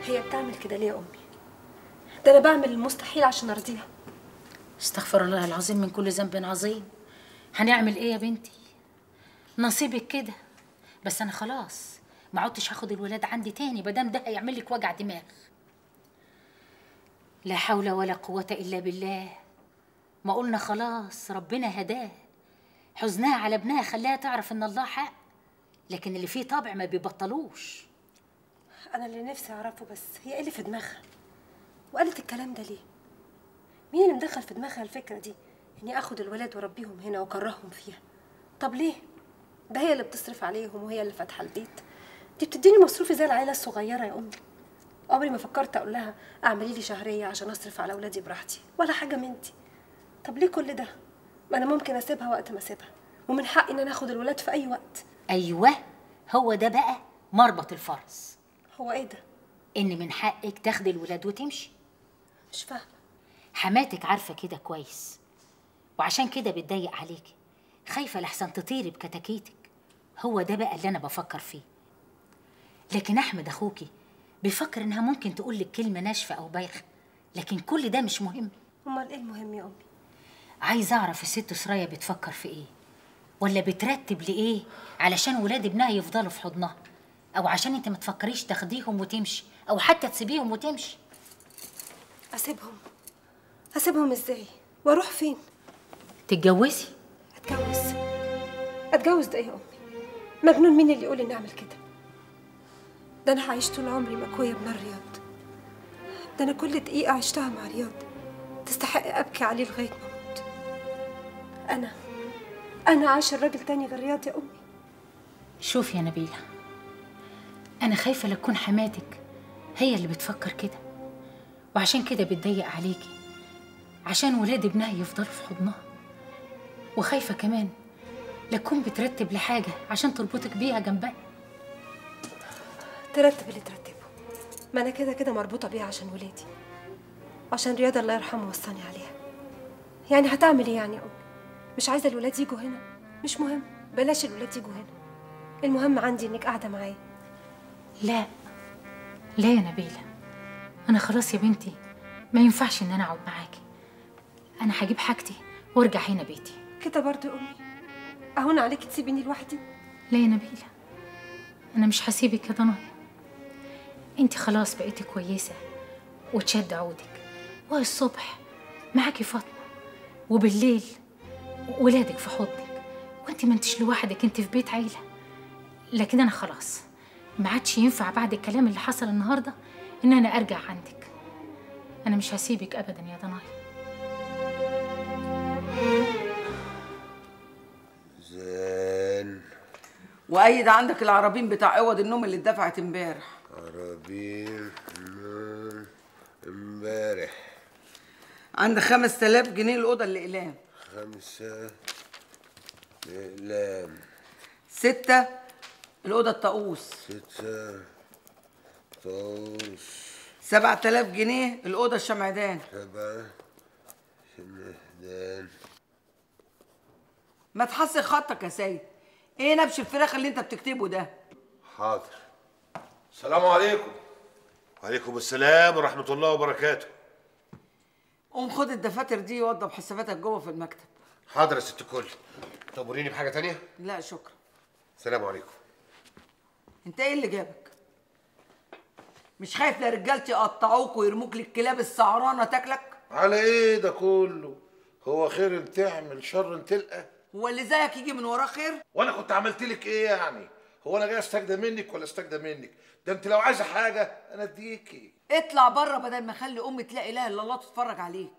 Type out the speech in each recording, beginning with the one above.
هي بتعمل كده ليه يا امي ده انا بعمل المستحيل عشان ارضيها استغفر الله العظيم من كل ذنب عظيم هنعمل ايه يا بنتي نصيبك كده بس انا خلاص ما عدتش هاخد الولاد عندي تاني مادام ده هيعمل لك وجع دماغ لا حول ولا قوة إلا بالله ما قلنا خلاص ربنا هداه حزنها على ابنها خلاها تعرف إن الله حق لكن اللي فيه طبع ما بيبطلوش انا اللي نفسي اعرفه بس هي ايه اللي في دماغها وقالت الكلام ده ليه مين اللي مدخل في دماغها الفكره دي اني اخد الولاد واربيهم هنا واكرههم فيها طب ليه ده هي اللي بتصرف عليهم وهي اللي فاتحه البيت دي بتديني مصروفي زي العيله الصغيره يا امي عمري ما فكرت اقول لها اعملي لي شهريه عشان اصرف على اولادي براحتي ولا حاجه من دي طب ليه كل ده ما انا ممكن اسيبها وقت ما اسيبها ومن حقي ان انا اخد الولاد في اي وقت أيوه هو ده بقى مربط الفرس هو ايه ده إن من حقك تاخدي الولاد وتمشي مش فاهمه حماتك عارفة كده كويس وعشان كده بتضيق عليكي خايفة لحسن تطيري بكتاكيتك هو ده بقى اللي أنا بفكر فيه لكن أحمد أخوكي بيفكر إنها ممكن تقول لك كلمة ناشفة أو بايخة لكن كل ده مش مهم امال ايه المهم يا امي عايز أعرف الست سرايا بتفكر في إيه ولا بترتب لإيه علشان ولاد ابنها يفضلوا في حضنها أو عشان أنت ما تفكريش تاخديهم وتمشي أو حتى تسيبيهم وتمشي اسيبهم اسيبهم ازاي واروح فين تتجوزي اتجوز اتجوز ده ايه يا امي مجنون مين اللي يقول اني اعمل كده ده انا هعيش طول عمري مكويه بنار رياض ده انا كل دقيقه عشتها مع رياض تستحق ابكي عليه لغايه ما اموت انا انا عايشه راجل تاني غير رياض يا امي شوف يا نبيلة أنا خايفة لتكون حماتك هي اللي بتفكر كده وعشان كده بتضيق عليكي عشان ولاد ابنها يفضلوا في حضنها وخايفة كمان لتكون بترتب لحاجة عشان تربطك بيها جنبها ترتب اللي ترتبه ما انا كده كده مربوطه بيها عشان ولادي عشان رياض الله يرحمه وصاني عليها يعني هتعمل ايه يعني يا امي مش عايزه الولاد يجوا هنا مش مهم بلاش الولاد يجوا هنا المهم عندي انك قاعده معايا لا لا يا نبيلة أنا خلاص يا بنتي ما ينفعش إن أنا أقعد معاكي أنا هجيب حاجتي وأرجع هنا بيتي كده برضه يا امي اهون عليكي تسيبيني لوحدي لا يا نبيلة أنا مش هسيبك يا ضنايا أنت خلاص بقيتي كويسة وتشد عودك والصبح معاكي فاطمة وبالليل ولادك في حضنك وانت ما انتش لوحدك انت في بيت عيلة لكن أنا خلاص ما عادش ينفع بعد الكلام اللي حصل النهاردة إن أنا أرجع عندك أنا مش هسيبك أبدا يا ضنايا زين وايد عندك العربين بتاع عوض النوم اللي اتدفعت امبارح عربين نون امبارح عندك 5000 جنيه الاوضه اللي اقلام خمسة أقلام ستة الاوضه الطقوس ستة طوس 7000 جنيه الاوضه الشمعدان سبعة شمهدان ما تحسن خطك يا سيد ايه نبش الفراخ اللي انت بتكتبه ده حاضر السلام عليكم وعليكم السلام ورحمة الله وبركاته قوم خد الدفاتر دي ووضب حساباتك جوه في المكتب حاضر يا ست الكل تأمريني بحاجة تانية؟ لا شكرا السلام عليكم انت ايه اللي جابك مش خايف لا رجالتي يقطعوك ويرموك للكلاب السعرانه تاكلك على ايه ده كله؟ هو خير تعمل شر تلقى؟ هو اللي زيك يجي من وراه خير وانا كنت عملت لك ايه يعني؟ هو انا جاي استجدى منك ولا استجدى منك؟ ده انت لو عايزه حاجه انا اديكي اطلع بره بدل ما اخلي امي تلاقي اله الا الله تتفرج عليك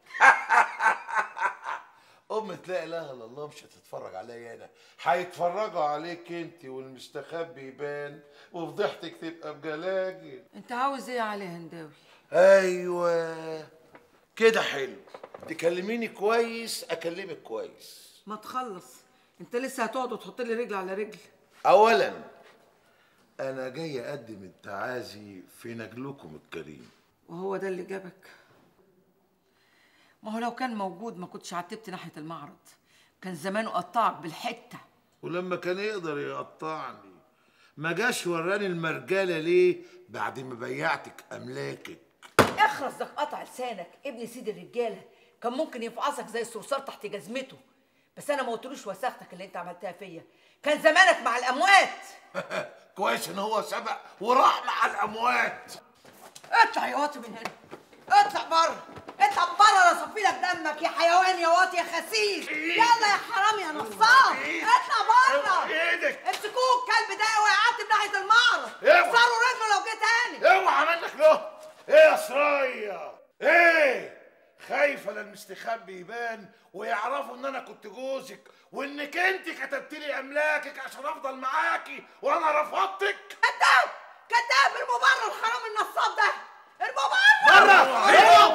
ام تلاقي لا الا الله مش هتتفرج عليا انا هيتفرجوا عليك انت والمستخبي يبان وفضيحتك تبقى بجلاجل انت عاوز ايه يا علي هنداوي ايوه كده حلو تكلميني كويس اكلمك كويس ما تخلص انت لسه هتقعد وتحط لي رجل على رجل اولا انا جاي اقدم التعازي في نجلكم الكريم وهو ده اللي جابك ما هو لو كان موجود ما كنتش عتبت ناحيه المعرض كان زمانه قطعك بالحته ولما كان يقدر يقطعني ما جاش وراني المرجله ليه بعد ما بيعتك املاكك اخرس ده قطع لسانك ابن سيد الرجاله كان ممكن يفعصك زي الصرصار تحت جزمته بس انا ما قلتلوش وساختك اللي انت عملتها فيا كان زمانك مع الاموات كويس ان هو سبق وراح مع الاموات اطلع يا واطي من هنا اطلع بره اطلع بره انا اصفي لك دمك يا حيوان يا واطي يا خسيس يلا يا حرام يا نصاب اطلع بره ايدك امسكوه الكلب ده ويعدي ناحيه المعرض اوعى. اكسروا رجله لو جه تاني اوعى منك له ايه يا سرايا ايه خايفه لا المستخبي يبان ويعرفوا ان انا كنت جوزك وانك انت كتبت لي املاكك عشان افضل معاكي وانا رفضتك كذاب كذاب ارموا بره الحرام النصاب ده ارموا بره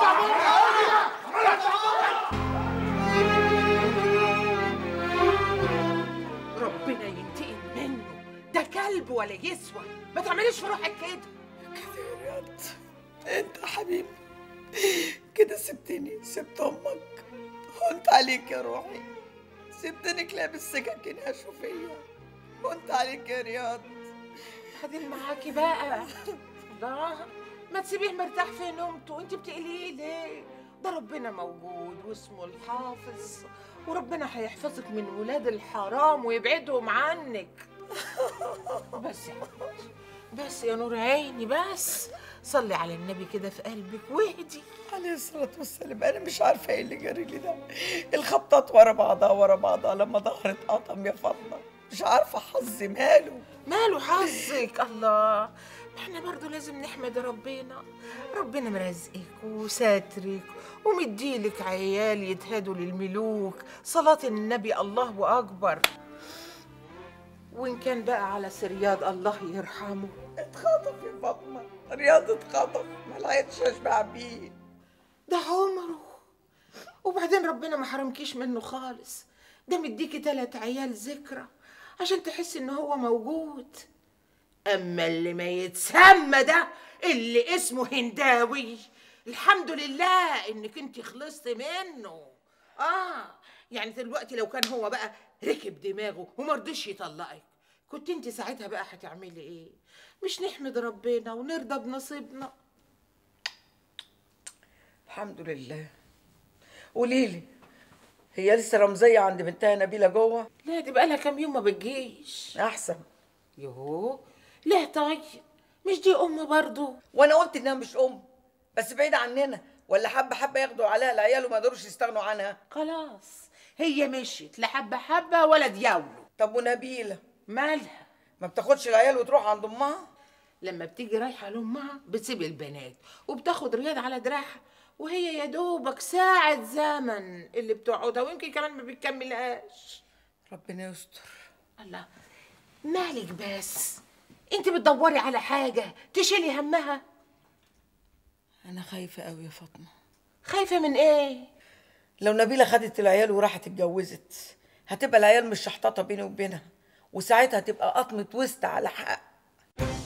ربنا ينتقم منه ده كلب ولا يسوى ما تعمليش في روحك كده رياض انت حبيبي كده سبتني سبت امك هونت عليك يا روحي سبتني كلاب السكاكين هشوا فيا هونت عليك يا رياض خدين معاكي بقى الله ما تسيبيه مرتاح في نومته انت بتقليه ليه ده ربنا موجود واسمه الحافظ وربنا هيحفظك من ولاد الحرام ويبعدهم عنك بس يا حبيبتي بس يا نور عيني بس صلي على النبي كده في قلبك واهدي عليه الصلاة والسلام أنا مش عارفة إيه اللي جاري لي ده الخبطات ورا بعضها ورا بعضها لما ظهرت قطم يا فاطمة مش عارفة حظي ماله ماله حظك الله ما احنا برضو لازم نحمد ربنا ربنا مرزقك وساترك ومديلك عيال يتهادوا للملوك صلاة النبي الله أكبر وإن كان بقى على سرياد الله يرحمه اتخطف يا فاطمة رياض اتخطف ما لقيتش اشبع بيه ده عمره وبعدين ربنا ما حرمكيش منه خالص ده مديكي تلات عيال ذكرى عشان تحسي ان هو موجود اما اللي ما يتسمى ده اللي اسمه هنداوي الحمد لله انك انت خلصت منه اه يعني دلوقتي لو كان هو بقى ركب دماغه ومرضيش يطلقك كنت انت ساعتها بقى هتعملي ايه مش نحمد ربنا ونرضى بنصيبنا الحمد لله قوليلي هي لسه رمزية عند بنتها نبيلة جوه لا دي بقالها كام يوم ما بتجيش أحسن يوه لا طيب مش دي ام برضو وأنا قلت إنها مش أم بس بعيدة عننا ولا حبة حبة ياخدوا عليها العيال وما يقدروش يستغنوا عنها خلاص هي مشيت لا حبه حبه ولا دياولو طب ونبيلة مالها ما بتاخدش العيال وتروح عند أمها لما بتيجي رايحه لامها بتسيب البنات وبتاخد رياض على دراعها وهي يا دوبك ساعة زمن اللي بتقعدها ويمكن كمان ما بتكملهاش ربنا يستر الله مالك بس انت بتدوري على حاجة تشيلي همها أنا خايفة أوي يا فاطمة خايفة من ايه لو نبيلة خدت العيال وراحت اتجوزت هتبقى العيال مش شحططة بيني وبينها وساعتها تبقى قطمة وسط على حق